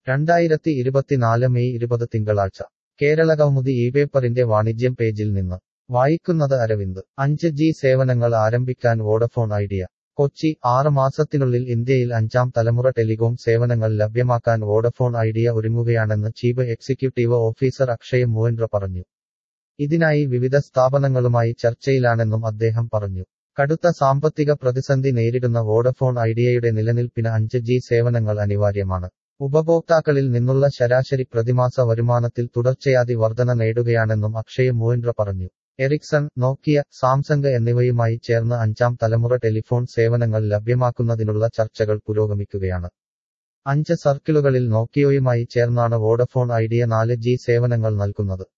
രണ്ടായിരത്തി ഇരുപത്തിനാല് മെയ് ഇരുപത് തിങ്കളാഴ്ച കേരള കൗമുദി ഈ പേപ്പറിന്റെ വാണിജ്യം പേജിൽ നിന്ന് വായിക്കുന്നത് അരവിന്ദ് അഞ്ച് ജി സേവനങ്ങൾ ആരംഭിക്കാൻ വോഡഫോൺ ഐഡിയ കൊച്ചി ആറ് മാസത്തിനുള്ളിൽ ഇന്ത്യയിൽ അഞ്ചാം തലമുറ ടെലികോം സേവനങ്ങൾ ലഭ്യമാക്കാൻ വോഡഫോൺ ഐഡിയ ഒരുങ്ങുകയാണെന്ന് chief executive officer Akshay Moondra പറഞ്ഞു ഇതിനായി വിവിധ സ്ഥാപനങ്ങളുമായി ചർച്ചയിലാണെന്നും അദ്ദേഹം പറഞ്ഞു കടുത്ത സാമ്പത്തിക പ്രതിസന്ധി നേരിടുന്ന വോഡഫോൺ ഐഡിയയുടെ നിലനിൽപ്പിന് അഞ്ച് ജി സേവനങ്ങൾ അനിവാര്യമാണ് ഉപഭോക്താക്കളിൽ നിന്നുള്ള ശരാശരി പ്രതിമാസ വരുമാനത്തിൽ തുടർച്ചയാതി വർധന നേടുകയാണെന്നും അക്ഷയ് മോഹൻഡ്ര പറഞ്ഞു എറിക്സൺ നോക്കിയ സാംസങ് എന്നിവയുമായി ചേർന്ന് അഞ്ചാം തലമുറ ടെലിഫോൺ സേവനങ്ങൾ ലഭ്യമാക്കുന്നതിനുള്ള ചർച്ചകൾ പുരോഗമിക്കുകയാണ് അഞ്ച് സർക്കിളുകളിൽ നോക്കിയോയുമായി ചേർന്നാണ് വോഡഫോൺ ഐഡിയ നാല് ജി സേവനങ്ങൾ നൽകുന്നത്